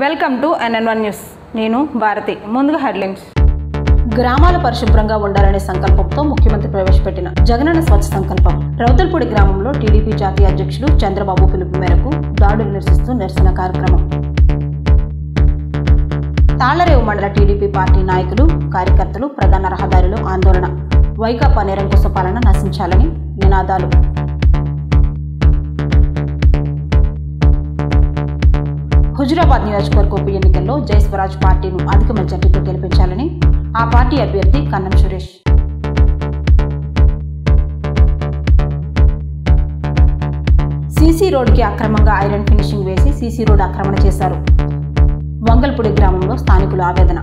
Welcome to NN one news నేను భారతి ముందుగా headlines గ్రామాల పరిశుభ్రంగా ఉండాలనే సంకల్పంతో ముఖ్యమంత్రి ప్రవేశపెట్టిన జగనన్న స్వచ్ఛ సంకల్పం రౌతల్పూడి గ్రామంలో టీడీపీ జాతీయ అధ్యక్షులు చంద్రబాబు పిలుపు మేరకు దాడులు నిరసిస్తూ నిరసన కార్యక్రమం తాళ్లరేవు మండల టీడీపీ పార్టీ నాయకులు కార్యకర్తలు ప్రధాన రహదారిలో ఆందోళన వైకాపా నిరంకుశ పాలన నశించాలని నినాదాలు హుజురాబాద్ నియోజకవర్గ ఉప ఎన్నికల్లో జయస్వరాజ్ పార్టీను అధిక మెజార్టీతో గెలిపించాలని ఆ పార్టీ అభ్యర్థి కన్నం సురేష్ సీసీ రోడ్డుకి అక్రమంగా ఐరన్ ఫినిషింగ్ వేసి సీసీ రోడ్ ఆక్రమణ చేశారు వంగల్పూడి గ్రామంలో స్థానికులు ఆవేదన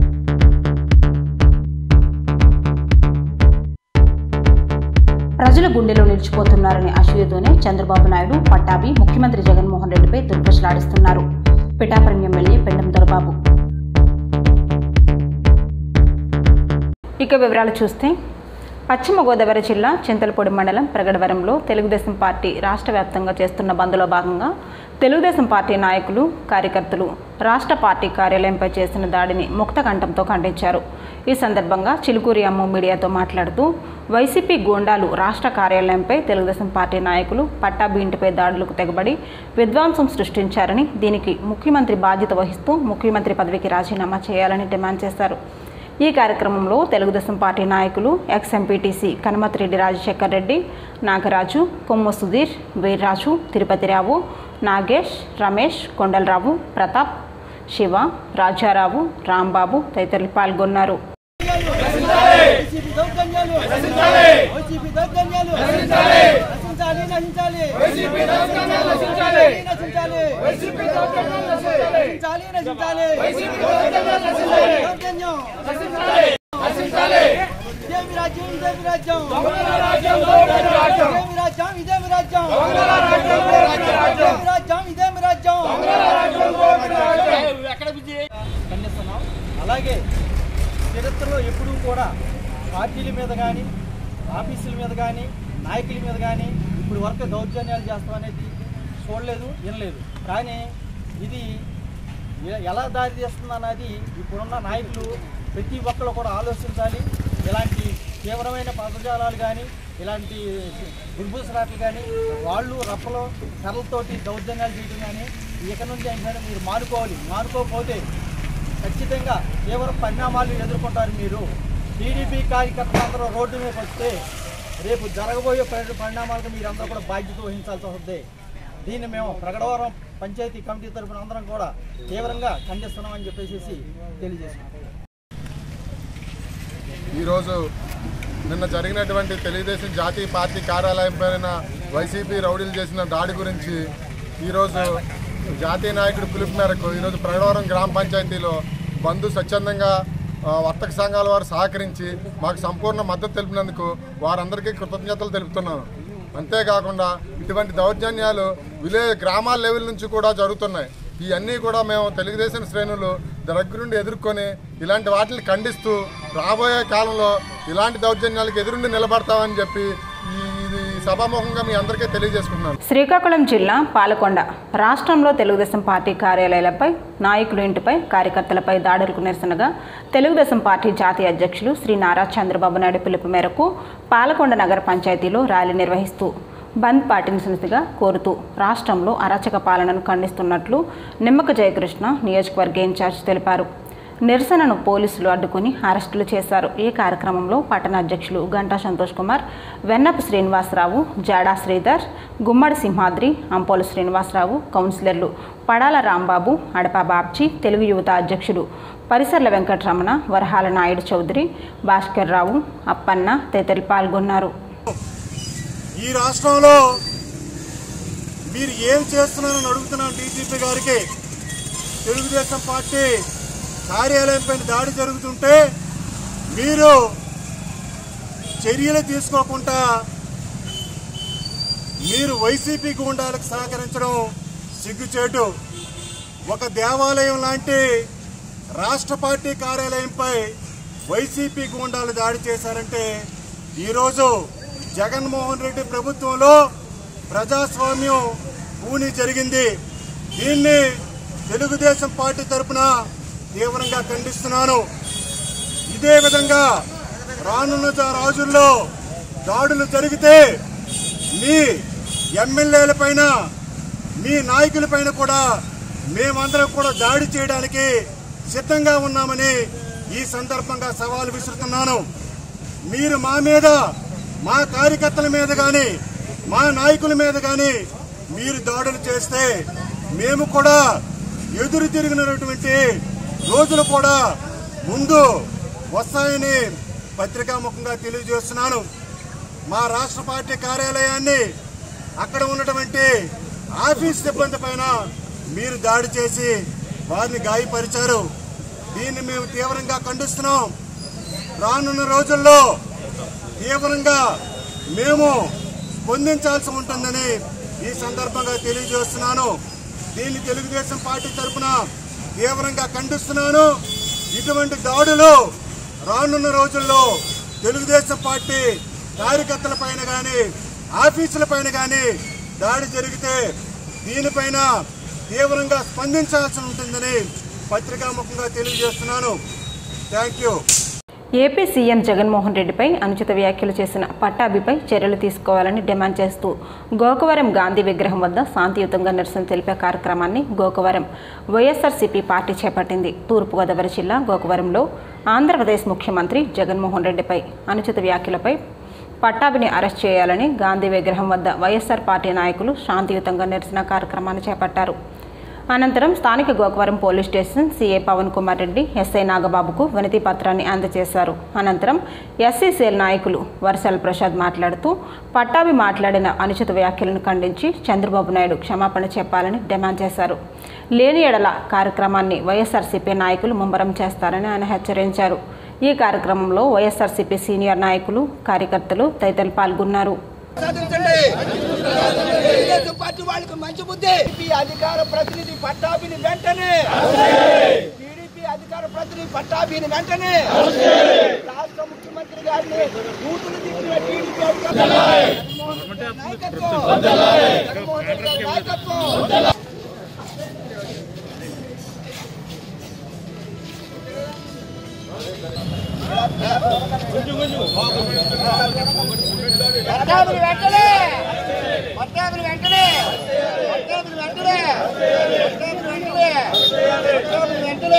ప్రజల గుండెలో నిలిచిపోతున్నారనే అసూయతోనే చంద్రబాబు నాయుడు పట్టాభి ముఖ్యమంత్రి జగన్మోహన్ రెడ్డిపై దుర్భషలాడిస్తున్నారు పిఠాపురం ఎమ్మెల్యే పెండం దొరబాబు ఇక వివరాలు చూస్తే పశ్చిమ గోదావరి జిల్లా చింతలపూడి మండలం ప్రగడవరంలో తెలుగుదేశం పార్టీ రాష్ట్ర వ్యాప్తంగా చేస్తున్న బంద్లో భాగంగా తెలుగుదేశం పార్టీ నాయకులు కార్యకర్తలు రాష్ట్ర పార్టీ కార్యాలయంపై చేసిన దాడిని ముక్తకంఠంతో ఖండించారు ఈ సందర్భంగా చిలుకూరి అమ్మ మీడియాతో మాట్లాడుతూ వైసీపీ గూండాలు రాష్ట్ర కార్యాలయంపై తెలుగుదేశం పార్టీ నాయకులు పట్టాభి ఇంటిపై దాడులకు తెగబడి విధ్వంసం సృష్టించారని దీనికి ముఖ్యమంత్రి బాధ్యత వహిస్తూ ముఖ్యమంత్రి పదవికి రాజీనామా చేయాలని డిమాండ్ చేశారు ఈ కార్యక్రమంలో తెలుగుదేశం పార్టీ నాయకులు ఎక్స్ ఎంపీటీసీ కనుమతిరెడ్డి రాజశేఖర్ రెడ్డి నాగరాజు కొమ్ము సుధీర్ వీర్రాజు తిరుపతిరావు నాగేష్ రమేష్ కొండలరావు ప్రతాప్ శివ రాజారావు రాంబాబు తదితరులు పాల్గొన్నారు వైసీపీ దౌర్జన్యాలు వైసీపీ దౌర్జన్యాలు నశించాలి నశించాలి వైసీపీ దౌర్జన్యాలు నశించాలి నశించాలి వైసీపీ దౌర్జన్యాలు నశించాలి నశించాలి వైసీపీ దౌర్జన్యాలు నశించాలి దౌర్జన్యం నశించాలి నశించాలి ఇదేమి రాజ్యం ఇదేమి రాజ్యం రాజ్యం ఇదేమి రాజ్యం ఇదేమి రాజ్యం ఇదేమి రాజ్యం ఇదేమి రాజ్యం ఖండిస్తున్నాం అలాగే చరిత్రలో ఎప్పుడూ కూడా పార్టీల మీద కానీ ఆఫీసుల మీద కానీ నాయకుల మీద కానీ ఇప్పుడు వరకు దౌర్జన్యాలు చేస్తాం అనేది చూడలేదు వినలేదు కానీ ఇది ఎ- ఎలా దారి తీస్తుంది అన్నది ఇప్పుడున్న నాయకులు ప్రతి ఒక్కరు కూడా ఆలోచించాలి ఇలాంటి తీవ్రమైన పదజాలాలు కానీ ఇలాంటి దుర్భూసరాట్లు కానీ వాళ్ళు రప్పలు కర్రలతోటి దౌర్జన్యాలు చేయడం కానీ ఇక నుంచి అయినా సరే మీరు మానుకోవాలి మానుకోకపోతే ఖచ్చితంగా తీవ్ర పరిణామాలు ఎదుర్కొంటారు మీరు టీడీపీ కార్యకర్తలందరూ రోడ్డు మీద వస్తే రేపు జరగబోయే పరి- పరిణామాలకు మీరందరూ కూడా బాధ్యత వహించాల్సి వస్తుంది దీన్ని మేము ప్రగడవరం పంచాయతీ కమిటీ తరఫున అందరం కూడా తీవ్రంగా ఖండిస్తున్నామని చెప్పేసి తెలియజేస్తున్నాం ఈరోజు నిన్న జరిగినటువంటి తెలుగుదేశం జాతీయ పార్టీ కార్యాలయం పైన వైసీపీ రౌడీలు చేసిన దాడి గురించి ఈరోజు జాతీయ నాయకుడి పిలుపు మేరకు ఈరోజు ప్రగడవరం గ్రామ పంచాయతీలో బంధు స్వచ్ఛందంగా ఆ, వర్తక సంఘాల వారు సహకరించి మాకు సంపూర్ణ మద్దతు తెలిపినందుకు వారందరికీ కృతజ్ఞతలు తెలుపుతున్నాను అంతేకాకుండా ఇటువంటి దౌర్జన్యాలు విలేజ్ గ్రామాల లెవెల్ నుంచి కూడా జరుగుతున్నాయి ఇవన్నీ కూడా మేము తెలుగుదేశం శ్రేణులు దగ్గరుండి ఎదుర్కొని ఇలాంటి వాటిని ఖండిస్తూ రాబోయే కాలంలో ఇలాంటి దౌర్జన్యాలకు ఎదురుండి నిలబడతామని చెప్పి ఈ ఇది సభాముఖంగా మీ అందరికీ తెలియజేసుకుంటున్నాను శ్రీకాకుళం జిల్లా పాలకొండ రాష్ట్రంలో తెలుగుదేశం పార్టీ కార్యాలయాలపై నాయకుల ఇంటిపై కార్యకర్తలపై దాడులకు నిరసనగా తెలుగుదేశం పార్టీ జాతీయ అధ్యక్షులు శ్రీ నారా చంద్రబాబు నాయుడు పిలుపు మేరకు పాలకొండ నగర పంచాయతీలో ర్యాలీ నిర్వహిస్తూ బంద్ పాటించాల్సిందిగా కోరుతూ రాష్ట్రంలో అరాచక పాలనను ఖండిస్తున్నట్లు నిమ్మక జయకృష్ణ నియోజకవర్గ ఇన్ఛార్జ్ తెలిపారు నిరసనను పోలీసులు అడ్డుకుని అరెస్టులు చేశారు ఈ కార్యక్రమంలో పట్టణ అధ్యక్షులు గంటా సంతోష్ కుమార్ వెన్నపు శ్రీనివాసరావు జాడా శ్రీధర్ గుమ్మడి సింహాద్రి అంపోలు శ్రీనివాసరావు కౌన్సిలర్లు పడాల రాంబాబు అడపా బాబ్జీ తెలుగు యువత అధ్యక్షుడు పరిసర్ల వెంకటరమణ వరహాల నాయుడు చౌదరి భాస్కర్ రావు అప్పన్న తదితరులు పాల్గొన్నారు ఈ రాష్ట్రంలో మీరు ఏం చేస్తున్నారని అడుగుతున్నాను డీజీపీ గారికి తెలుగుదేశం పార్టీ కార్యాలయం పైన దాడి జరుగుతుంటే మీరు చర్యలు తీసుకోకుండా మీరు వైసీపీ గుండాలకు సహకరించడం సిగ్గుచేటు ఒక దేవాలయం లాంటి రాష్ట్ర పార్టీ కార్యాలయంపై వైసీపీ గూండాలు దాడి చేశారంటే ఈరోజు జగన్మోహన్ రెడ్డి ప్రభుత్వంలో ప్రజాస్వామ్యం పూని జరిగింది దీన్ని తెలుగుదేశం పార్టీ తరపున తీవ్రంగా ఖండిస్తున్నాను ఇదే విధంగా రానున్న జా- రోజుల్లో దాడులు జరిగితే మీ ఎమ్మెల్యేల పైన మీ నాయకుల పైన కూడా మేమందరం కూడా దాడి చేయడానికి సిద్ధంగా ఉన్నామని ఈ సందర్భంగా సవాల్ విసురుతున్నాను మీరు మా మీద మా కార్యకర్తల మీద కానీ మా నాయకుల మీద కానీ మీరు దాడులు చేస్తే మేము కూడా ఎదురు తిరిగినటువంటి రోజులు కూడా ముందు వస్తాయని పత్రికాముఖంగా తెలియజేస్తున్నాను మా రాష్ట్ర పార్టీ కార్యాలయాన్ని అక్కడ ఉన్నటువంటి ఆఫీస్ సిబ్బంది పైన మీరు దాడి చేసి వారిని గాయపరిచారు దీన్ని మేము తీవ్రంగా ఖండిస్తున్నాం రానున్న రోజుల్లో తీవ్రంగా మేము స్పందించాల్సి ఉంటుందని ఈ సందర్భంగా తెలియజేస్తున్నాను దీన్ని తెలుగుదేశం పార్టీ తరఫున తీవ్రంగా ఖండిస్తున్నాను ఇటువంటి దాడులు రానున్న రోజుల్లో తెలుగుదేశం పార్టీ కార్యకర్తల పైన కానీ ఆఫీసుల పైన కానీ దాడి జరిగితే దీనిపైన తీవ్రంగా స్పందించాల్సి ఉంటుందని పత్రికాముఖంగా తెలియజేస్తున్నాను thank you AP CM Jaganmohan రెడ్డిపై అనుచిత వ్యాఖ్యలు చేసిన పట్టాభిపై చర్యలు తీసుకోవాలని డిమాండ్ చేస్తూ గోకవరం గాంధీ విగ్రహం వద్ద శాంతియుతంగా నిరసన తెలిపే కార్యక్రమాన్ని గోకవరం వైఎస్ఆర్సీపీ పార్టీ చేపట్టింది తూర్పుగోదావరి జిల్లా గోకవరంలో ఆంధ్రప్రదేశ్ ముఖ్యమంత్రి జగన్మోహన్ రెడ్డిపై అనుచిత వ్యాఖ్యలపై పట్టాభిని అరెస్ట్ చేయాలని గాంధీ విగ్రహం వద్ద వైఎస్ఆర్ పార్టీ నాయకులు శాంతియుతంగా నిరసన కార్యక్రమాన్ని చేపట్టారు అనంతరం స్థానిక Gokavaram police station CA Pawan Kumar Reddy SI నాగబాబుకు వినతి పత్రాన్ని అందజేశారు అనంతరం ఎస్సీసీఎల్ నాయకులు వర్షాల ప్రసాద్ మాట్లాడుతూ పట్టాభి మాట్లాడిన అనుచిత వ్యాఖ్యలను ఖండించి చంద్రబాబు నాయుడు క్షమాపణ చెప్పాలని డిమాండ్ చేశారు లేని ఎడల కార్యక్రమాన్ని వైఎస్ఆర్సీపీ నాయకులు ముమ్మరం చేస్తారని ఆయన హెచ్చరించారు ఈ కార్యక్రమంలో వైఎస్ఆర్సీపీ సీనియర్ నాయకులు కార్యకర్తలు తదితరులు పాల్గొన్నారు సాధించండి తెలుగుదేశం పార్టీ వాళ్ళకి మంచి బుద్ధి టీడీపీ అధికార ప్రతినిధి పట్టాభిని వెంటనే టీడీపీ అధికార ప్రతినిధి పట్టాభిని వెంటనే రాష్ట్ర ముఖ్యమంత్రి గారిని కూతురు తిప్పిన టీడీపీ అధికార జగన్మోహన్ రెడ్డి గారి నాయకత్వం జగన్మోహన్ రెడ్డి గారి నాయకత్వం పట్టాభిని వెంటనే పట్టాభిని వెంటనే పట్టాభిని వెంటనే పట్టాభిని వెంటనే పట్టాభిని వెంటనే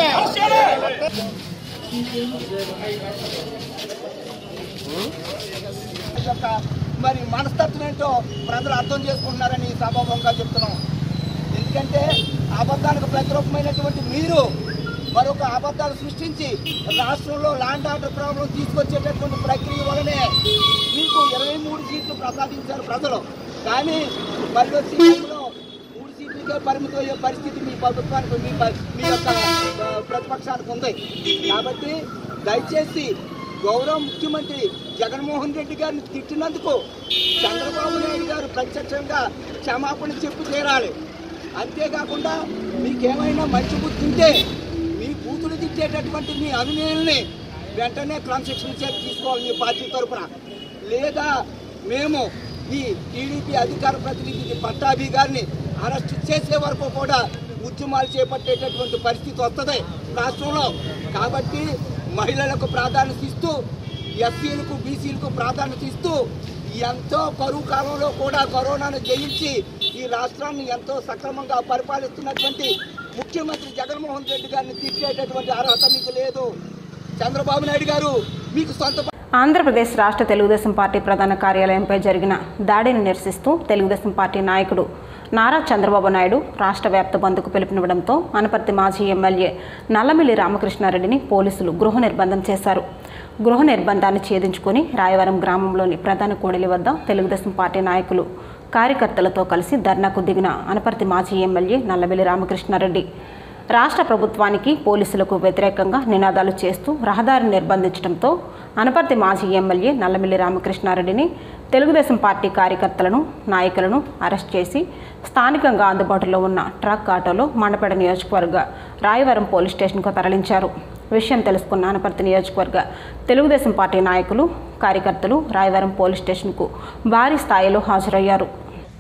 యొక్క మరి మనస్తత్వం ఏంటో ప్రజలు అర్థం చేసుకుంటున్నారని ఈ సభాముఖంగా చెప్తున్నాం ఎందుకంటే అబద్ధాలకు ప్రతిరూపమైనటువంటి మీరు మరొక అబద్ధాలు సృష్టించి రాష్ట్రంలో ల్యాండ్ ఆర్డర్ ప్రాబ్లం తీసుకొచ్చేటటువంటి ప్రక్రియ వలనే మీకు ఇరవై మూడు సీట్లు ప్రసాదించారు ప్రజలు కానీ మళ్ళీ వచ్చి ఇందులో మూడు సీట్లకే పరిమితం అయ్యే పరిస్థితి మీ ప్రభుత్వానికి మీ ప- మీ యొక్క ఆ, ప్రతిపక్షానికి ఉంది కాబట్టి దయచేసి గౌరవ ముఖ్యమంత్రి జగన్మోహన్ రెడ్డి గారిని తిట్టినందుకు చంద్రబాబు నాయుడు గారు ప్రత్యక్షంగా క్షమాపణ చెప్పి తీరాలి అంతేకాకుండా మీకేమైనా మంచి బుద్ధి ఉంటే మీ కూతురు తిట్టేటటువంటి మీ అనునయుల్ని వెంటనే క్రమశిక్షణ చేసి తీసుకోవాలి మీ పార్టీ తరఫున లేదా మేము ఈ టీడీపీ అధికార ప్రతినిధి పట్టాభి గారిని అరెస్ట్ చేసే వరకు కూడా ఉద్యమాలు చేపట్టేటటువంటి పరిస్థితి వస్తుంది రాష్ట్రంలో కాబట్టి మహిళలకు ప్రాధాన్యత ఇస్తూ ఎస్సీలకు బీసీలకు ప్రాధాన్యత ఇస్తూ ఎంతో కరువు కాలంలో కూడా కరోనాను జయించి ఈ రాష్ట్రాన్ని ఎంతో సక్రమంగా పరిపాలిస్తున్నటువంటి ముఖ్యమంత్రి జగన్మోహన్ రెడ్డి గారిని తిట్టేటటువంటి అర్హత మీకు లేదు చంద్రబాబు నాయుడు గారు మీకు సొంత ఆంధ్రప్రదేశ్ రాష్ట్ర తెలుగుదేశం పార్టీ ప్రధాన కార్యాలయంపై జరిగిన దాడిని నిరసిస్తూ తెలుగుదేశం పార్టీ నాయకుడు నారా చంద్రబాబు నాయుడు రాష్ట్ర వ్యాప్త బంద్కు పిలుపునివ్వడంతో అనపర్తి మాజీ ఎమ్మెల్యే నల్లమిల్లి రామకృష్ణారెడ్డిని పోలీసులు గృహ నిర్బంధం చేశారు గృహ నిర్బంధాన్ని ఛేదించుకుని రాయవరం గ్రామంలోని ప్రధాన కూడలి వద్ద తెలుగుదేశం పార్టీ నాయకులు కార్యకర్తలతో కలిసి ధర్నాకు దిగిన అనపర్తి మాజీ ఎమ్మెల్యే నల్లమిల్లి రామకృష్ణారెడ్డి రాష్ట్ర ప్రభుత్వానికి పోలీసులకు వ్యతిరేకంగా నినాదాలు చేస్తూ రహదారిని నిర్బంధించడంతో అనపర్తి మాజీ ఎమ్మెల్యే నల్లమిల్లి రామకృష్ణారెడ్డిని తెలుగుదేశం పార్టీ కార్యకర్తలను నాయకులను అరెస్ట్ చేసి స్థానికంగా అందుబాటులో ఉన్న ట్రక్ ఆటోలో మండపేట నియోజకవర్గ రాయవరం పోలీస్ స్టేషన్కు తరలించారు విషయం తెలుసుకున్న అనపర్తి నియోజకవర్గ తెలుగుదేశం పార్టీ నాయకులు కార్యకర్తలు రాయవరం పోలీస్ స్టేషన్కు భారీ స్థాయిలో హాజరయ్యారు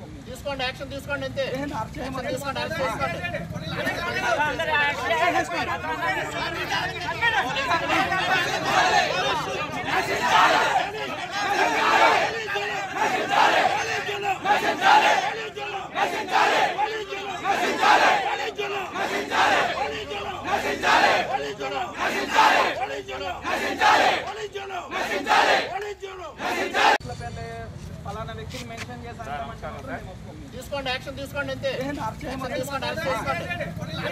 తీసుకోండి యాక్షన్ తీసుకోండి అంతే యాక్షన్ తీసుకోండి యాక్షన్ తీసుకోండి ఫలానా వ్యక్తిని మెన్షన్ చేశాను తీసుకోండి యాక్షన్ తీసుకోండి అంతే యాక్షన్ తీసుకోండి యాక్షన్ తీసుకోండి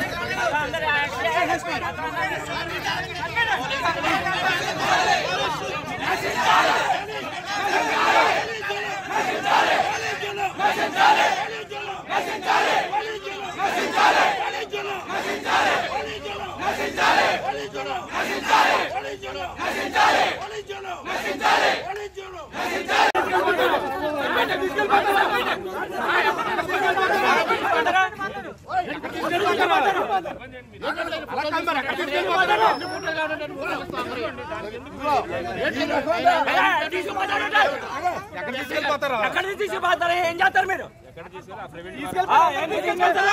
ఎక్కడ తీసుకుపోతారు ఏం చేస్తారు మీరు ఆ, ఏం తీసుకెళ్తారు?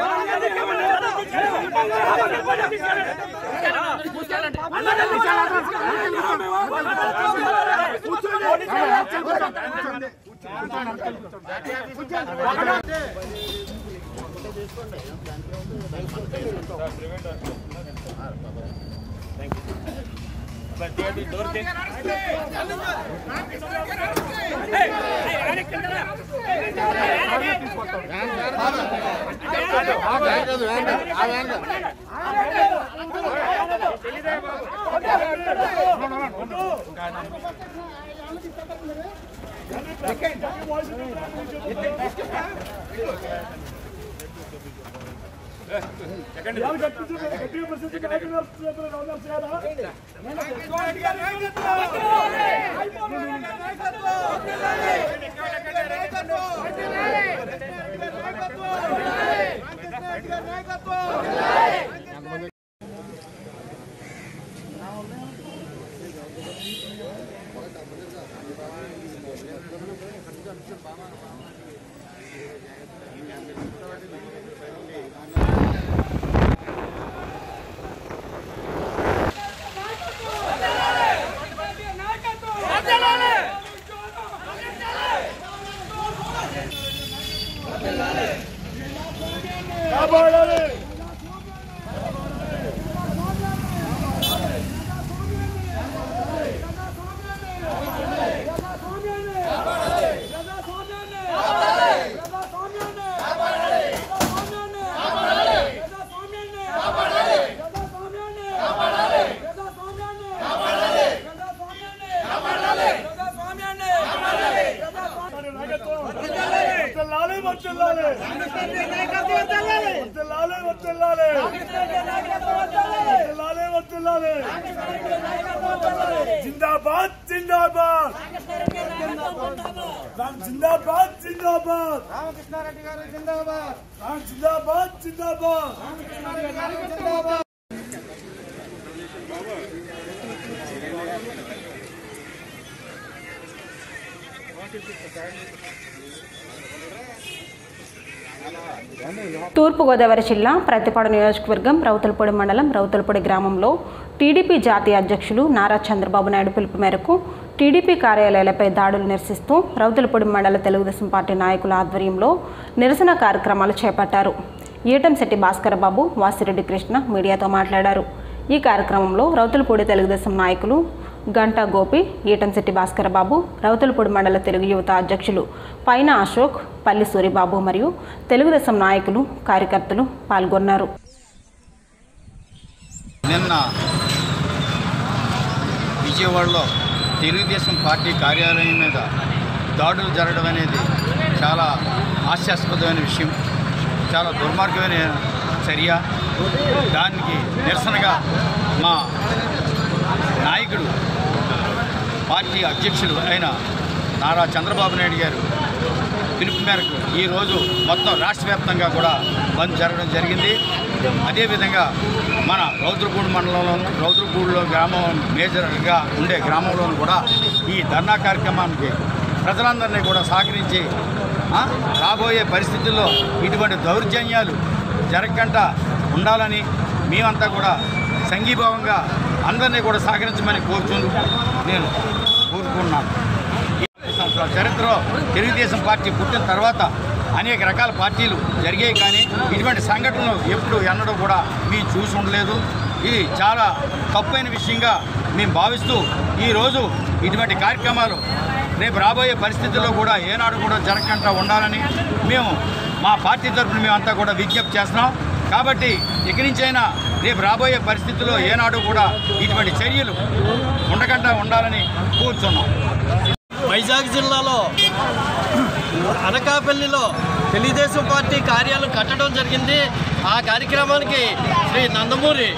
జిందాబాద్ జిందాబాద్ రామ్ జిందాబాద్ జిందాబాద్ రామకృష్ణారెడ్డి గారు జిందాబాద్ రామ్ జిందాబాద్ జిందాబాద్ తూర్పుగోదావరి జిల్లా ప్రతిపాడు నియోజకవర్గం రౌతులపూడి మండలం రౌతులపూడి గ్రామంలో టీడీపీ జాతీయ అధ్యక్షులు నారా చంద్రబాబు నాయుడు పిలుపు మేరకు టీడీపీ కార్యాలయాలపై దాడులు నిరసిస్తూ రౌతులపూడి మండల తెలుగుదేశం పార్టీ నాయకుల ఆధ్వర్యంలో నిరసన కార్యక్రమాలు చేపట్టారు ఈటంశెట్టి భాస్కర్ బాబు వాసిరెడ్డి కృష్ణ మీడియాతో మాట్లాడారు ఈ కార్యక్రమంలో రౌతులపూడి తెలుగుదేశం నాయకులు గంటా గోపి ఈటంశెట్టి భాస్కర్ బాబు రౌతులపూడి మండల తెలుగు యువత అధ్యక్షులు పైన అశోక్ పల్లి సూరిబాబు మరియు తెలుగుదేశం నాయకులు కార్యకర్తలు పాల్గొన్నారు నిన్న విజయవాడలో తెలుగుదేశం పార్టీ కార్యాలయం మీద దాడులు జరగడం అనేది చాలా హాస్యాస్పదమైన విషయం చాలా దుర్మార్గమైన చర్య దానికి నిరసనగా మా నాయకుడు పార్టీ అధ్యక్షుడు అయిన నారా చంద్రబాబు నాయుడు గారు పిలుపు మేరకు ఈరోజు మొత్తం రాష్ట్ర వ్యాప్తంగా కూడా బంద్ జరగడం జరిగింది అదేవిధంగా మన రౌద్రపూడి మండలంలోను రౌద్రపూడిలో గ్రామం మేజర్గా ఉండే గ్రామంలోనూ కూడా ఈ ధర్నా కార్యక్రమానికి ప్రజలందరినీ కూడా సహకరించి ఆ, రాబోయే పరిస్థితుల్లో ఇటువంటి దౌర్జన్యాలు జరగకుండా ఉండాలని మేమంతా కూడా సంఘీభావంగా అందరినీ కూడా సహకరించమని కోరుచుందు నేను కోరుకున్నాను ఈ సంవత్సరాల చరిత్రలో తెలుగుదేశం పార్టీ పుట్టిన తర్వాత అనేక రకాల పార్టీలు జరిగాయి కానీ ఇటువంటి సంఘటనలు ఎప్పుడు ఎన్నడూ కూడా మేము చూసి ఉండలేదు ఇది చాలా తప్పైన విషయంగా మేము భావిస్తూ ఈరోజు ఇటువంటి కార్యక్రమాలు రేపు రాబోయే పరిస్థితుల్లో కూడా ఏనాడు కూడా జరగకుండా ఉండాలని మేము మా పార్టీ తరఫున మేమంతా కూడా విజ్ఞప్తి చేస్తున్నాం కాబట్టి ఇక నుంచైనా రేపు రాబోయే పరిస్థితుల్లో ఏనాడు కూడా ఇటువంటి చర్యలు ఉండకుండా ఉండాలని కూర్చున్నాం వైజాగ్ జిల్లాలో అనకాపల్లిలో తెలుగుదేశం పార్టీ కార్యాలయం కట్టడం జరిగింది ఆ కార్యక్రమానికి శ్రీ నందమూరి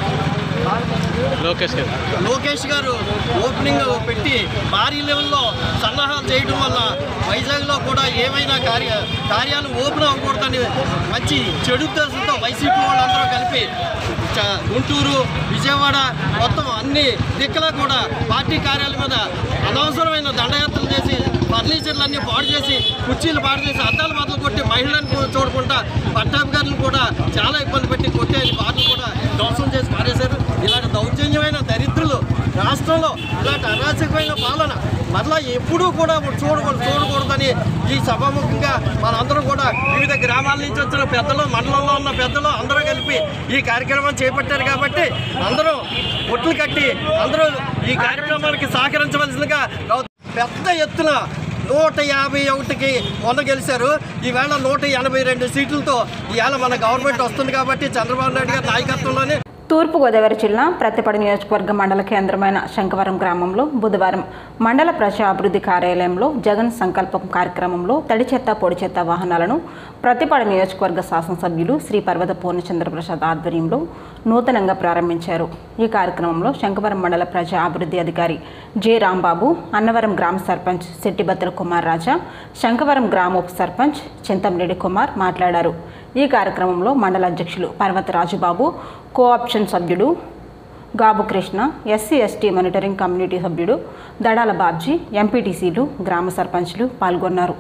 లోకేష్ గారు లోకేష్ గారు ఓపెనింగ్ పెట్టి భారీ లెవెల్లో సన్నాహాలు చేయడం వల్ల వైజాగ్లో కూడా ఏమైనా కార్య కార్యాలు ఓపెన్ అవ్వకూడదని మంచి చెడు ఉద్దేశంతో వైసీపీ వాళ్ళందరూ కలిపి చ- గుంటూరు విజయవాడ మొత్తం అన్ని దిక్కులా కూడా పార్టీ కార్యాలయం మీద అనవసరమైన దండయాత్రలు చేసి ఫర్నిచర్లన్నీ పాడు చేసి కుర్చీలు పాడు చేసి అద్దాలు బదులు కొట్టి మహిళలను కూడా చూడకుండా పట్టాభి గారిని కూడా చాలా ఇబ్బంది పెట్టి కొట్టేసి వాటిని కూడా ధ్వంసం చేసి పారేశారు ఇలాంటి దౌర్జన్యమైన దరిద్రులు రాష్ట్రంలో ఇలాంటి అరాచకమైన పాలన మరలా ఎప్పుడూ కూడా చూడకూడదు చూడకూడదని ఈ సభాముఖంగా మనందరం కూడా వివిధ గ్రామాల నుంచి వచ్చిన పెద్దలు మండలంలో ఉన్న పెద్దలు అందరూ కలిపి ఈ కార్యక్రమం చేపట్టారు కాబట్టి అందరూ ఒట్లు కట్టి అందరూ ఈ కార్యక్రమానికి సహకరించవలసిందిగా పెద్ద ఎత్తున నూట యాభై ఒకటికి మొన్న గెలిచారు ఈవేళ నూట ఎనభై రెండు సీట్లతో ఇవాళ మన గవర్నమెంట్ వస్తుంది కాబట్టి చంద్రబాబు నాయుడు గారి నాయకత్వంలోనే తూర్పుగోదావరి జిల్లా ప్రతిపడి నియోజకవర్గ మండల కేంద్రమైన శంకవరం గ్రామంలో బుధవారం మండల ప్రజా అభివృద్ధి కార్యాలయంలో జగన్ సంకల్పం కార్యక్రమంలో తడి చెత్త పొడి చెత్త వాహనాలను ప్రతిపాడు నియోజకవర్గ శాసనసభ్యులు శ్రీ పర్వత పూర్ణచంద్ర ప్రసాద్ ఆధ్వర్యంలో నూతనంగా ప్రారంభించారు ఈ కార్యక్రమంలో శంకవరం మండల ప్రజా అభివృద్ధి అధికారి జె రాంబాబు అన్నవరం గ్రామ సర్పంచ్ శెట్టిబత్తల కుమార్ రాజా శంకవరం గ్రామ ఉప సర్పంచ్ చింతంరెడ్డి కుమార్ మాట్లాడారు ఈ కార్యక్రమంలో మండల అధ్యక్షులు పర్వత రాజుబాబు కోఆప్షన్ సభ్యుడు Gabu Krishna SC ST monitoring community సభ్యుడు దడాల బాబ్జీ ఎంపీటీసీలు గ్రామ సర్పంచ్లు పాల్గొన్నారు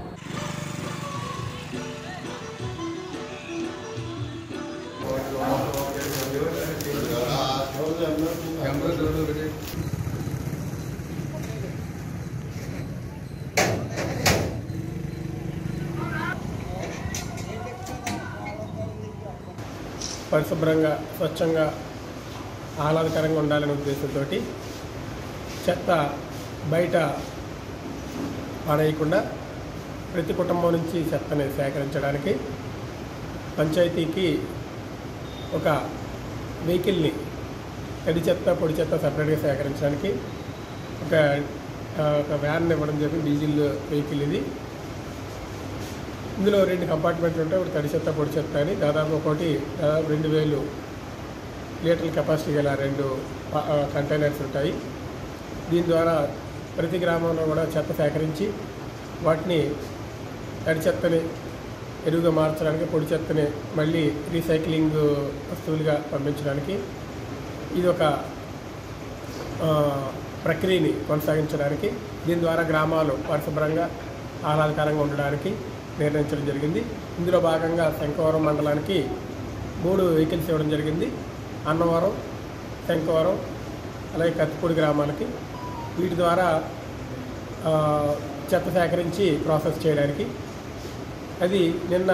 పరిశుభ్రంగా స్వచ్ఛంగా ఆహ్లాదకరంగా ఉండాలనే ఉద్దేశంతో చెత్త బయట పాడేయకుండా ప్రతి కుటుంబం నుంచి చెత్తని సేకరించడానికి పంచాయతీకి ఒక వెహికల్ని తడి చెత్త పొడి చెత్త సపరేట్గా సేకరించడానికి ఒక ఆ, ఒక వ్యాన్ ఇవ్వడం జరిగింది డీజిల్ వెహికల్ ఇది ఇందులో రెండు కంపార్ట్మెంట్లు ఉంటాయి ఒకటి తడి చెత్త పొడి చెత్త అని దాదాపు ఒకటి దాదాపు రెండు వేలు లీటర్ల కెపాసిటీ గల రెండు ప- ఆ, కంటైనర్స్ ఉంటాయి దీని ద్వారా ప్రతి గ్రామంలో కూడా చెత్త సేకరించి వాటిని తడి చెత్తని ఎరువుగా మార్చడానికి పొడి చెత్తని మళ్ళీ రీసైక్లింగ్ వస్తువులుగా పంపించడానికి ఇది ఒక ఆ, ప్రక్రియని కొనసాగించడానికి దీని ద్వారా గ్రామాలు పరిశుభ్రంగా ఆహ్లాదకరంగా ఉండడానికి నిర్ణయించడం జరిగింది ఇందులో భాగంగా శంకవరం మండలానికి మూడు వెహికల్స్ ఇవ్వడం జరిగింది అన్నవరం శంకవరం అలాగే కత్తిపూడి గ్రామాలకి వీటి ద్వారా ఆ, చెత్త సేకరించి ప్రాసెస్ చేయడానికి అది నిన్న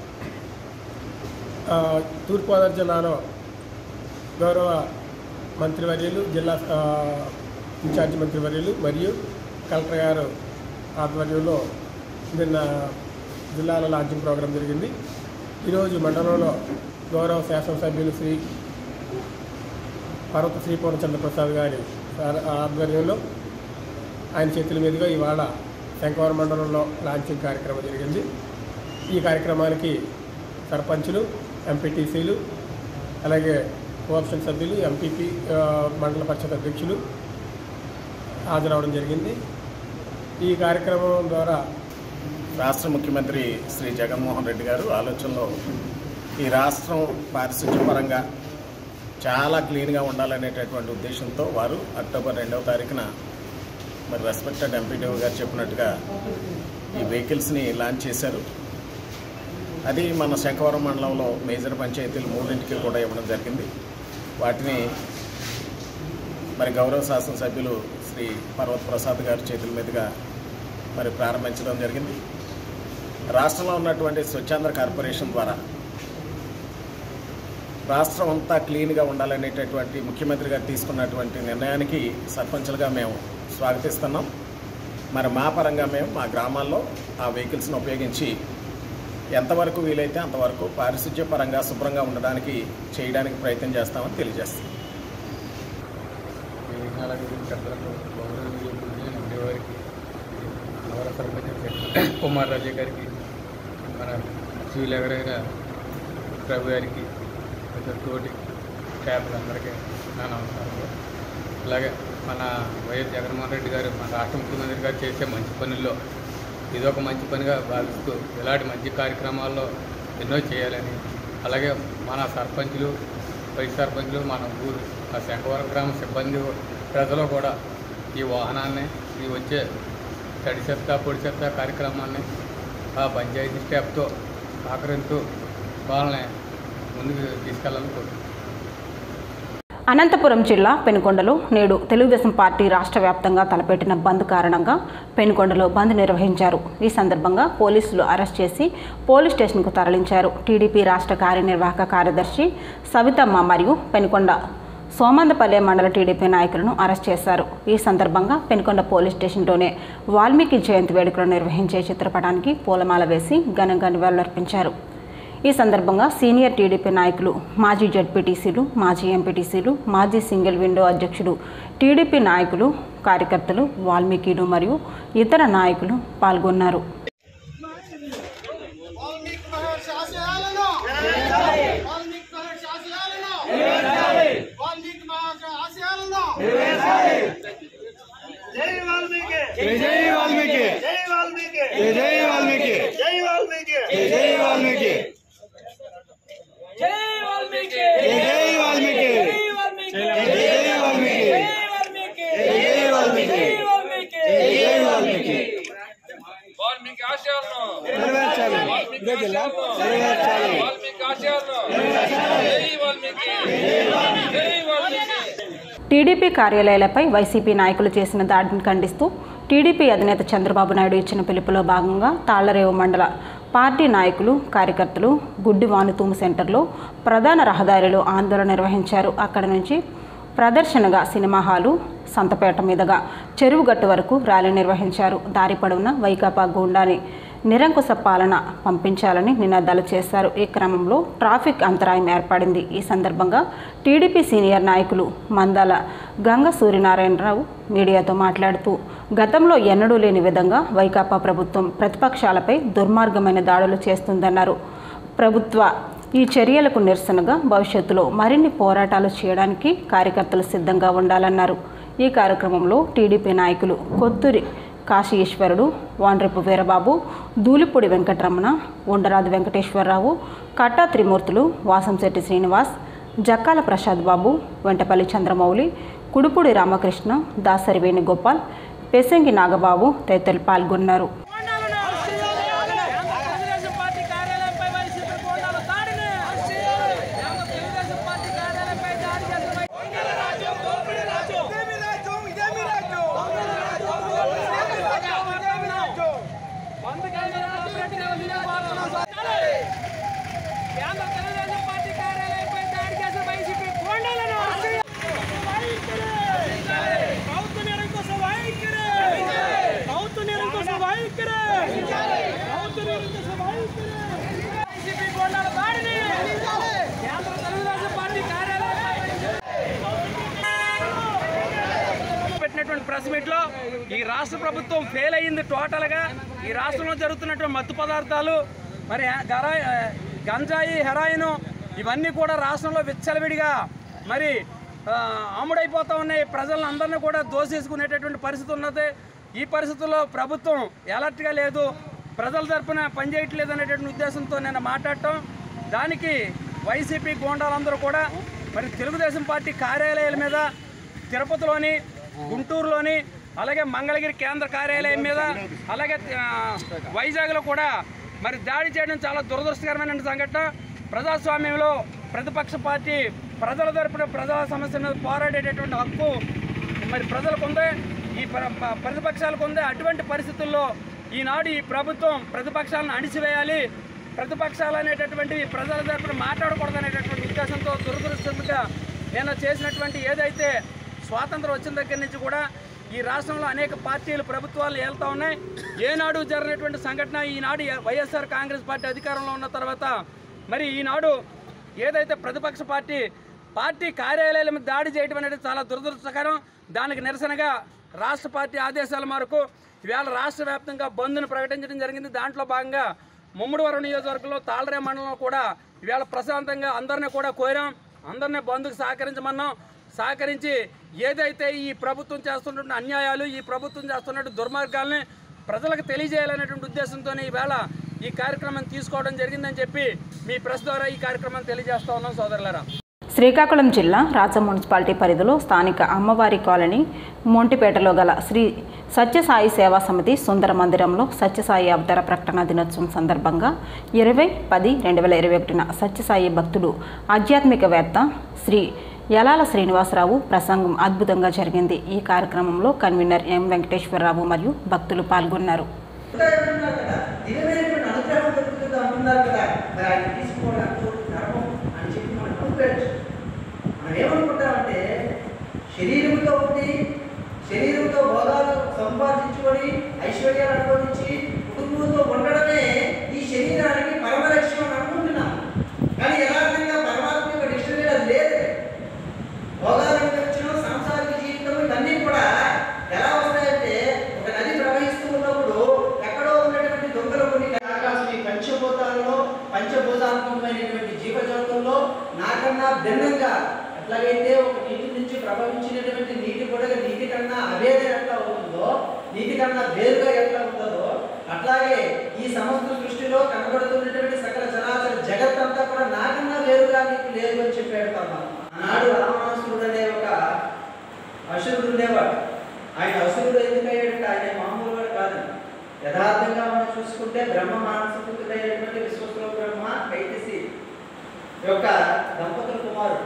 ఆ, తూర్పుగోదావరి జిల్లాలో గౌరవ మంత్రివర్యులు జిల్లా ఆ, ఇన్ఛార్జి మంత్రివర్యులు మరియు కలెక్టర్ గారు ఆధ్వర్యంలో నిన్న జిల్లాలో లాంచింగ్ ప్రోగ్రాం జరిగింది ఈరోజు మండలంలో గౌరవ శాసనసభ్యులు శ్రీ పర్వత శ్రీ పూర్ణచంద్ర ప్రసాద్ గారి సార్- ఆధ్వర్యంలో ఆయన చేతుల మీదుగా ఇవాళ శంకవరం మండలంలో లాంచింగ్ కార్యక్రమం జరిగింది ఈ కార్యక్రమానికి సర్పంచులు ఎంపీటీసీలు అలాగే కోఆప్షన్ సభ్యులు ఎంపీపీ ఆ, మండల పరిషత్ అధ్యక్షులు హాజరవడం జరిగింది ఈ కార్యక్రమం ద్వారా రాష్ట్ర ముఖ్యమంత్రి శ్రీ జగన్మోహన్ రెడ్డి గారు ఆలోచనలో ఈ రాష్ట్రం పారిశుధ్య పరంగా చాలా క్లీన్గా ఉండాలనేటటువంటి ఉద్దేశంతో వారు అక్టోబర్ రెండవ తారీఖున మరి రెస్పెక్టెడ్ ఎంపీడీఓ గారు చెప్పినట్టుగా ఈ వెహికల్స్ని లాంచ్ చేశారు అది మన శంఖవరం మండలంలో మేజర్ పంచాయతీలు మూడింటికి కూడా ఇవ్వడం జరిగింది వాటిని మరి గౌరవ శాసనసభ్యులు శ్రీ పర్వత్ ప్రసాద్ గారి చేతుల మీదుగా మరి ప్రారంభించడం జరిగింది రాష్ట్రంలో ఉన్నటువంటి స్వచ్ఛాంధ్ర కార్పొరేషన్ ద్వారా రాష్ట్రం అంతా క్లీన్గా ఉండాలనేటటువంటి ముఖ్యమంత్రి గారు తీసుకున్నటువంటి నిర్ణయానికి సర్పంచులుగా మేము స్వాగతిస్తున్నాం మరి మా పరంగా మేము మా గ్రామాల్లో ఆ వెహికల్స్ని ఉపయోగించి ఎంతవరకు వీలైతే అంతవరకు పారిశుధ్య పరంగా శుభ్రంగా ఉండడానికి చేయడానికి ప్రయత్నం చేస్తామని తెలియజేస్తాం నవర సర్పంచ్ కుమార్ రాజే గారికి మన సివిల్ ఎగరైన ప్రభు గారికి కొంచెం తోటి స్టాఫ్లందరికీ నా నమస్కారం అలాగే మన వైఎస్ జగన్మోహన్ రెడ్డి గారు మన రాష్ట్ర ముఖ్యమంత్రి గారు చేసే మంచి పనుల్లో ఇదొక మంచి పనిగా భావిస్తూ ఇలాంటి మంచి కార్యక్రమాల్లో ఎన్నో చేయాలని అలాగే మన సర్పంచులు వైస్ సర్పంచులు మన ఊరు ఆ శంఖవరం గ్రామ సిబ్బంది ప్రజలు కూడా ఈ వాహనాన్ని ఈ వచ్చే తడి చెత్త పొడి చెత్త కార్యక్రమాన్ని ఆ పంచాయతీ స్టాఫ్తో సహకరిస్తూ వాళ్ళని ముందుకు తీసుకెళ్ళాలని కోరుతున్నాను అనంతపురం జిల్లా పెనుకొండలో నేడు తెలుగుదేశం పార్టీ రాష్ట్ర వ్యాప్తంగా తలపెట్టిన బంద్ కారణంగా పెనుకొండలో బంద్ నిర్వహించారు ఈ సందర్భంగా పోలీసులు అరెస్ట్ చేసి పోలీస్ స్టేషన్కు తరలించారు టీడీపీ రాష్ట్ర కార్యనిర్వాహక కార్యదర్శి సవితమ్మ మరియు పెనుకొండ సోమందపల్లె మండల టీడీపీ నాయకులను అరెస్ట్ చేశారు ఈ సందర్భంగా పెనుకొండ పోలీస్ స్టేషన్లోనే వాల్మీకి జయంతి వేడుకలు నిర్వహించే చిత్రపటానికి పూలమాల వేసి ఘనంగా నివాళులర్పించారు ఈ సందర్భంగా సీనియర్ టీడీపీ నాయకులు మాజీ జడ్పీటీసీలు మాజీ ఎంపీటీసీలు మాజీ సింగిల్ విండో అధ్యక్షుడు టీడీపీ నాయకులు కార్యకర్తలు వాల్మీకిలు మరియు ఇతర నాయకులు పాల్గొన్నారు జై వాల్మీకి జై వాల్మీకి జై వాల్మీకి జై వాల్మీకి జై వాల్మీకి జై వాల్మీకి జై వాల్మీకి జై వాల్మీకి జై వాల్మీకి జై వాల్మీకి జై వాల్మీకి జై వాల్మీకి వాల్మీకి ఆశయాలను నెరవేర్చాలి వాల్మీకి ఆశయాలను నెరవేర్చాలి వాల్మీకి ఆశయాలను జై వాల్మీకి జై వాల్మీకి టీడీపీ కార్యాలయాలపై వైసీపీ నాయకులు చేసిన దాడిని ఖండిస్తూ టీడీపీ అధినేత చంద్రబాబు నాయుడు ఇచ్చిన పిలుపులో భాగంగా తాళ్లరేవు మండల పార్టీ నాయకులు కార్యకర్తలు గుడ్డి వానుతూము సెంటర్లో ప్రధాన రహదారిలో ఆందోళన నిర్వహించారు అక్కడి నుంచి ప్రదర్శనగా సినిమా హాలు సంతపేట మీదుగా చెరువుగట్టు వరకు ర్యాలీ నిర్వహించారు దారి పొడవున వైకాపా గూండాని నిరంకుశ పాలన పంపించాలని నినాదాలు చేశారు ఈ క్రమంలో ట్రాఫిక్ అంతరాయం ఏర్పడింది ఈ సందర్భంగా టీడీపీ సీనియర్ నాయకులు మందాల గంగ సూర్యనారాయణరావు మీడియాతో మాట్లాడుతూ గతంలో ఎన్నడూ లేని విధంగా వైకాపా ప్రభుత్వం ప్రతిపక్షాలపై దుర్మార్గమైన దాడులు చేస్తుందన్నారు ప్రభుత్వ ఈ చర్యలకు నిరసనగా భవిష్యత్తులో మరిన్ని పోరాటాలు చేయడానికి కార్యకర్తలు సిద్ధంగా ఉండాలన్నారు ఈ కార్యక్రమంలో టీడీపీ నాయకులు కొత్తూరి కాశీ ఈశ్వరుడు వాండ్రపు వీరబాబు దూలిపూడి వెంకటరమణ ఉండరాజు వెంకటేశ్వరరావు కట్టా త్రిమూర్తులు వాసంశెట్టి శ్రీనివాస్ జక్కాల ప్రసాద్ బాబు వెంటపల్లి చంద్రమౌళి కుడుపూడి రామకృష్ణ దాసరి వేణుగోపాల్ పెసంగి నాగబాబు తదితరులు పాల్గొన్నారు తెలుగుదేశం పార్టీ కార్యాలయంపై వైసీపీ గూండాల దాడిని తెలుగుదేశం పార్టీ కార్యాలయంపై దాడి చేసిన దొంగల రాజ్యం దోపిడీ రాజ్యం ఇదేమి రాజ్యం ఇదేమి రాజ్యం దొంగల రాజ్యం దోపిడీ రాజ్యం ఇదేమి రాజ్యం బంద్ కేంద్రాలు పెట్టిన వినియోగదారులను సాధాలి. కేంద్ర తెలుగుదేశం పార్టీ కార్యాలయంపై దాడి చేసిన వైసీపీ గూండాలను ప్రభుత్వ నిరంకుశ వైఖరి ప్రభుత్వ నిరంకుశ వైఖరి ప్రభుత్వ నిరంకుశ వైఖరి వైసీపీ గూండాల దాడిని కేంద్ర తెలుగుదేశం పార్టీ కార్యాలయం పెట్టినటువంటి ప్రెస్ మీట్లో ఈ రాష్ట్ర ప్రభుత్వం ఫెయిల్ అయ్యింది టోటల్గా ఈ రాష్ట్రంలో జరుగుతున్నటువంటి మత్తు పదార్థాలు మరి గరా గంజాయి హెరాయిన్ ఇవన్నీ కూడా రాష్ట్రంలో విచ్చలవిడిగా మరి ఆ, అమ్ముడైపోతా ఉన్నాయి ప్రజలను అందరినీ కూడా దోసేసుకునేటటువంటి పరిస్థితి ఉన్నది ఈ పరిస్థితుల్లో ప్రభుత్వం ఎలర్ట్గా లేదు ప్రజల తరపున పనిచేయట్లేదు అనేటువంటి ఉద్దేశంతో నేను మాట్లాడటం దానికి వైసీపీ గోండాలందరూ కూడా మరి తెలుగుదేశం పార్టీ కార్యాలయాల మీద తిరుపతిలోని గుంటూరులోని అలాగే మంగళగిరి కేంద్ర కార్యాలయం మీద అలాగే ఆ, వైజాగ్లో కూడా మరి దాడి చేయడం చాలా దురదృష్టకరమైన సంఘటన ప్రజాస్వామ్యంలో ప్రతిపక్ష పార్టీ ప్రజల తరపున ప్రజా సమస్యల మీద పోరాడేటటువంటి హక్కు మరి ప్రజలకు ఉంది ఈ ప్ర- ప- ప్రతిపక్షాలకు ఉంది అటువంటి పరిస్థితుల్లో ఈనాడు ఈ ప్రభుత్వం ప్రతిపక్షాలను అణిచివేయాలి ప్రతిపక్షాలు అనేటటువంటి ప్రజల తరపున మాట్లాడకూడదు అనేటటువంటి ఉద్దేశంతో దురదృష్టంగా నేను చేసినటువంటి ఏదైతే స్వాతంత్రం వచ్చిన దగ్గర నుంచి కూడా ఈ రాష్ట్రంలో అనేక పార్టీలు ప్రభుత్వాలు ఏళ్తా ఉన్నాయి ఏనాడు జరిగినటువంటి సంఘటన ఈనాడు వైఎస్ఆర్ కాంగ్రెస్ పార్టీ అధికారంలో ఉన్న తర్వాత మరి ఈనాడు ఏదైతే ప్రతిపక్ష పార్టీ పార్టీ కార్యాలయాల మీద దాడి చేయడం అనేది చాలా దురదృష్టకరం దానికి నిరసనగా రాష్ట్ర పార్టీ ఆదేశాల మేరకు ఇవాళ రాష్ట్ర వ్యాప్తంగా బంద్ను ప్రకటించడం జరిగింది దాంట్లో భాగంగా ముమ్మడివరం నియోజకవర్గంలో తాళరే మండలంలో కూడా ఇవాళ ప్రశాంతంగా అందరినీ కూడా కోరాం అందరినీ బంద్కు సహకరించమన్నాం సహకరించి ఏదైతే ఈ ప్రభుత్వం చేస్తున్నటువంటి అన్యాయాలు ఈ ప్రభుత్వం చేస్తున్నటువంటి దుర్మార్గాల్ని ప్రజలకు తెలియజేయాలనేటువంటి ఉద్దేశంతో ఈవేళ ఈ కార్యక్రమం తీసుకోవడం జరిగిందని చెప్పి మీ ప్రెస్ ద్వారా ఈ కార్యక్రమం తెలియజేస్తా ఉన్నాం సోదరులారా శ్రీకాకుళం జిల్లా రాచం మున్సిపాలిటీ పరిధిలో స్థానిక అమ్మవారి కాలనీ మొంటిపేటలో గల శ్రీ సత్యసాయి సేవా సమితి సుందర మందిరంలో సత్యసాయి అవతార ప్రకటన దినోత్సవం సందర్భంగా ఇరవై పది రెండు వేల ఇరవై ఒకటిన సత్యసాయి భక్తుడు ఆధ్యాత్మికవేత్త శ్రీ యలాల శ్రీనివాసరావు ప్రసంగం అద్భుతంగా జరిగింది ఈ కార్యక్రమంలో కన్వీనర్ ఎం వెంకటేశ్వరరావు మరియు భక్తులు పాల్గొన్నారు దివ్యమైనటువంటి అనుగ్రహం దొరుకుతుంది అంటున్నారు కదా మరి ఆయన తీసుకోవడానికి ధర్మం అని చెప్పి మనం అనుకోవచ్చు మనం ఏమనుకుంటామంటే శరీరంతో ఉండి శరీరంతో భోగాలు సంపాదించుకొని ఐశ్వర్యాలు అనుభవించి కుటుంబంతో ఉండడమే ఈ శరీరానికి పరమ లక్ష్యం అని అనుకుంటున్నాం కానీ యథార్థంగా పరమాత్మ యొక్క డిక్షనరీ అది లేదు భోగాలు అనుభవించడం సాంసారిక జీవితం ఇవన్నీ కూడా ఎలా వస్తాయంటే ఒక నది ప్రవహిస్తూ ఉన్నప్పుడు ఎక్కడో ఉన్నటువంటి దొంగలు కొన్ని ఆకాశం ఈ పంచభూతాలలో పంచభూతాత్మకమైనటువంటి జీవజాతుల్లో నాకన్నా భిన్నంగా ఎట్లాగైతే ఒక నీటి నుంచి ప్రభవించినటువంటి నీటి బుడగ నీటి కన్నా అభేదం ఎట్లా అవుతుందో నీటి కన్నా వేరుగా ఎట్లా ఉంటుందో అట్లాగే ఈ సమస్త సృష్టిలో కనబడుతున్నటువంటి సకల చరాచర జగత్ అంతా కూడా నాకన్నా వేరుగా నీకు లేదు అని చెప్పాడు పరమాత్మ ఆనాడు రావణాసురుడు అనే ఒక అసురుడు ఉండేవాడు ఆయన అసురుడు ఎందుకు అయ్యాడంటే ఆయన మామూలు వాడు కాదండి యథార్థంగా మనం చూసుకుంటే బ్రహ్మ మానసపుత్రుడైనటువంటి విశ్వస్లో బ్రహ్మ కైతసి యొక్క దంపతుల కుమారుడు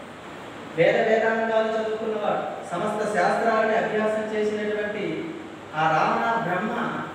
వేద వేదాంగాలు చదువుకున్నవాడు సమస్త శాస్త్రాలని అభ్యాసం చేసినటువంటి ఆ రావణ బ్రహ్మ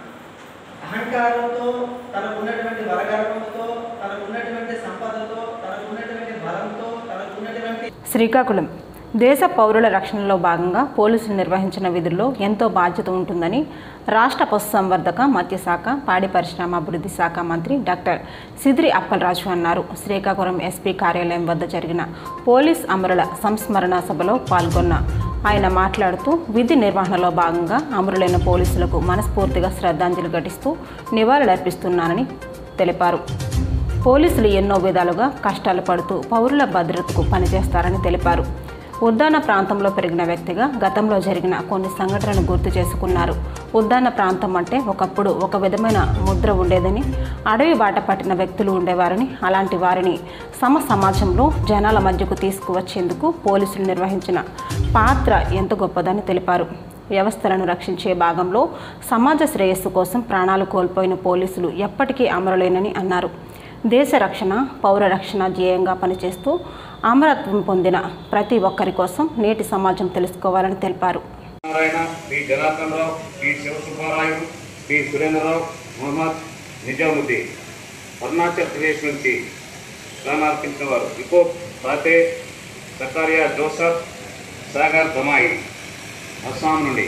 అహంకారంతో తనకున్నటువంటి వరగర్వంతో తనకున్నటువంటి సంపదతో తనకున్నటువంటి బలంతో తనకున్నటువంటి శ్రీకాకుళం దేశ పౌరుల రక్షణలో భాగంగా పోలీసులు నిర్వహించిన విధుల్లో ఎంతో బాధ్యత ఉంటుందని రాష్ట్ర పశుసంవర్ధక మత్స్యశాఖ పాడి పరిశ్రమ అభివృద్ధి శాఖ మంత్రి డాక్టర్ సిద్రి అప్పలరాజు అన్నారు శ్రీకాకుళం ఎస్పీ కార్యాలయం వద్ద జరిగిన పోలీస్ అమరుల సంస్మరణ సభలో పాల్గొన్న ఆయన మాట్లాడుతూ విధి నిర్వహణలో భాగంగా అమరులైన పోలీసులకు మనస్ఫూర్తిగా శ్రద్ధాంజలి ఘటిస్తూ నివాళులర్పిస్తున్నానని తెలిపారు పోలీసులు ఎన్నో విధాలుగా కష్టాలు పడుతూ పౌరుల భద్రతకు పనిచేస్తారని తెలిపారు ఉద్దాన ప్రాంతంలో పెరిగిన వ్యక్తిగా గతంలో జరిగిన కొన్ని సంఘటనలు గుర్తు చేసుకున్నారు ఉద్దాన ప్రాంతం అంటే ఒకప్పుడు ఒక విధమైన ముద్ర ఉండేదని అడవి బాట పట్టిన వ్యక్తులు ఉండేవారని అలాంటి వారిని సమ సమాజంలో జనాల మధ్యకు తీసుకువచ్చేందుకు పోలీసులు నిర్వహించిన పాత్ర ఎంత గొప్పదని తెలిపారు వ్యవస్థలను రక్షించే భాగంలో సమాజ శ్రేయస్సు కోసం ప్రాణాలు కోల్పోయిన పోలీసులు ఎప్పటికీ అమరులేనని అన్నారు దేశ రక్షణ పౌర రక్షణ ధ్యేయంగా పనిచేస్తూ అమరత్వం పొందిన ప్రతి ఒక్కరి కోసం నేటి సమాజం తెలుసుకోవాలని తెలిపారు Narayana P Janardhan Rao P Sivasubbarayudu P Surendrarao Mohammed Nizamuddin Arunachal Pradesh నుంచి ప్రాణార్పించిన వారు ఇకో ఫాతే సకారియా జోసఫ్ సాగర్ ధమాయి అస్సాం నుండి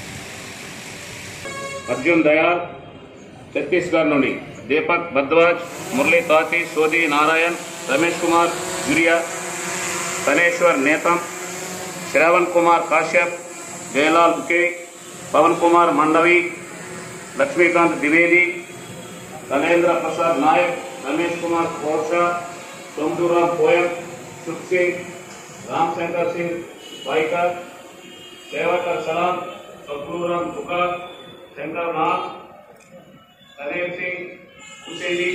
అర్జున్ దయాల్ ఛత్తీస్గఢ్ నుండి దీపక్ భద్వాజ్ మురళీ తాతి సోది నారాయణ్ రమేష్ కుమార్ యూరియా తనేశ్వర్ నేతం శ్రావణ్ కుమార్ కాశ్యప్ జయలాల్ బుకే పవన్ కుమార్ మండవి లక్ష్మీకాంత్ ద్వివేది కలేంద్ర ప్రసాద్ నాయక్ రమేష్ కుమార్ కోర్షా సోమటూరామ్ పోయం సుఖ్ సింగ్ రామ్ శంకర్ సింగ్ వాయికర్ సేవకర్ సలాం సబ్రూరామ్ తుకార్ శంకర్ నాథ్ కదేవ్ సింగ్ హుసేని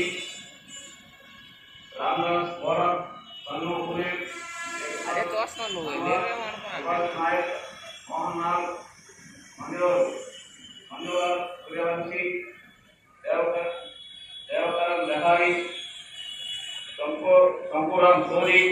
రామ్దాస్ గౌరవ్ పన్ను పులే అదే చూస్తున్నాను నాయక్ మోహన్ నాగ్ మంజూరు మంజూరాల్ సూర్యవంశీ దేవకర్ దేవకరం లహాయి కంపూర్ కంపూరాం సోని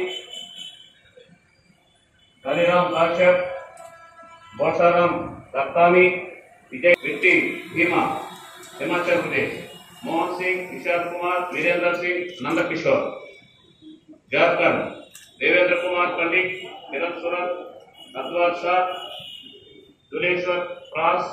హరిరామ్ కాశ్యప్ బోసారాం దత్తాని విజయ్ విట్టి భీమా హిమాచల్ ప్రదేశ్ మోహన్ సింగ్ కిషోర్ కుమార్ వీరేందర్ సింగ్ నందకిషోర్ జార్ఖండ్ దేవేంద్ర కుమార్ పండిట్ కిరణ్ సురత్ అద్వార్ షా దులేశ్వర్ ఫ్రాన్స్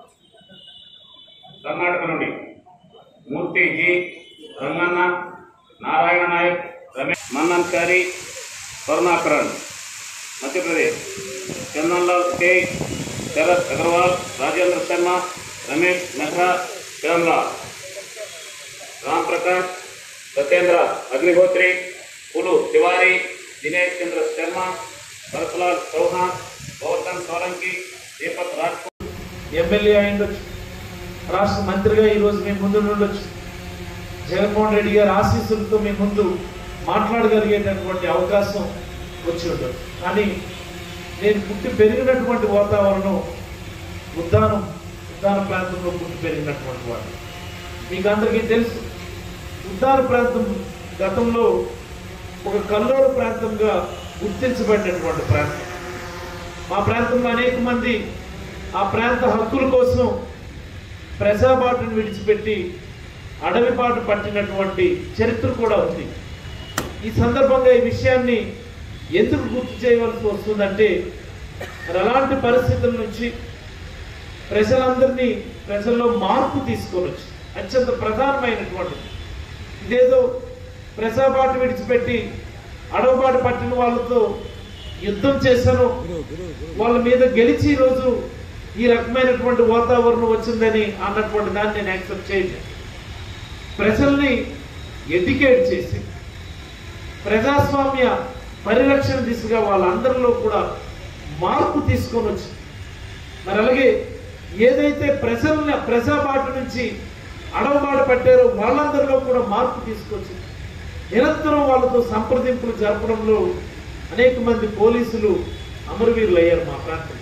కర్ణాటక నుండి మూర్తి జీ రంగన్న నారాయణ నాయక్ రమేష్ మన్నన్ చారి కరుణాకరణ్ మధ్యప్రదేశ్ చందన్లాల్ కే శరత్ అగర్వాల్ రాజేంద్ర శర్మ రమేష్ మెహ్రా శ్యామ్లాల్ రామ్ ప్రకాష్ సత్యేంద్ర అగ్నిహోత్రి పులు తివారీ దినేష్ చంద్ర శర్మ భరత్లాల్ చౌహాన్ గౌతమ్ సోలంకి దీపక్ రాజ్ ఎమ్మెల్యే అయి ఉండొచ్చు రాష్ట్ర మంత్రిగా ఈరోజు మీ ముందు ఉండొచ్చు జగన్మోహన్ రెడ్డి గారి ఆశీస్సులతో మీ ముందు మాట్లాడగలిగేటటువంటి అవకాశం వచ్చి ఉండొచ్చు కానీ నేను పుట్టి పెరిగినటువంటి వాతావరణం ఉద్దానం ఉద్దాన ప్రాంతంలో పుట్టి పెరిగినటువంటి వాడు మీకు అందరికీ తెలుసు ఉద్దాన ప్రాంతం గతంలో ఒక కల్లోల ప్రాంతంగా గుర్తించబడినటువంటి ప్రాంతం మా ప్రాంతంలో అనేక మంది ఆ ప్రాంత హక్కుల కోసం ప్రజాబాటును విడిచిపెట్టి అడవి బాట పట్టినటువంటి చరిత్ర కూడా ఉంది ఈ సందర్భంగా ఈ విషయాన్ని ఎందుకు గుర్తు చేయవలసి వస్తుందంటే మరి అలాంటి పరిస్థితుల నుంచి ప్రజలందరినీ ప్రజల్లో మార్పు తీసుకొని వచ్చి అత్యంత ప్రధానమైనటువంటిది ఇదేదో ప్రజాబాటు విడిచిపెట్టి అడవబాటు పట్టిన వాళ్ళతో యుద్ధం చేశాను వాళ్ళ మీద గెలిచి ఈరోజు ఈ రకమైనటువంటి వాతావరణం వచ్చిందని అన్నటువంటి దాన్ని నేను యాక్సెప్ట్ చేయలేదు ప్రజల్ని ఎడ్యుకేట్ చేసి ప్రజాస్వామ్య పరిరక్షణ దిశగా వాళ్ళందరిలో కూడా మార్పు తీసుకొని వచ్చి మరి అలాగే ఏదైతే ప్రజల్ని ప్రజాబాటు నుంచి అడవబాటు పట్టారో వాళ్ళందరిలో కూడా మార్పు తీసుకొచ్చి నిరంతరం వాళ్ళతో సంప్రదింపులు జరపడంలో అనేక మంది పోలీసులు అమరవీరులు అయ్యారు మా ప్రాంతం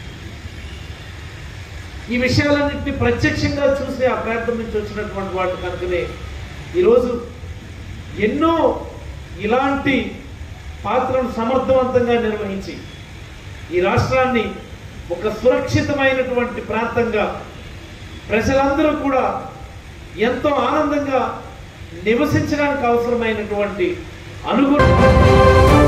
ఈ విషయాలన్నింటినీ ప్రత్యక్షంగా చూసి ఆ ప్రాంతం నుంచి వచ్చినటువంటి వాటి కనుకనే ఈరోజు ఎన్నో ఇలాంటి పాత్రను సమర్థవంతంగా నిర్వహించి ఈ రాష్ట్రాన్ని ఒక సురక్షితమైనటువంటి ప్రాంతంగా ప్రజలందరూ కూడా ఎంతో ఆనందంగా నివసించడానికి అవసరమైనటువంటి అనుగుణ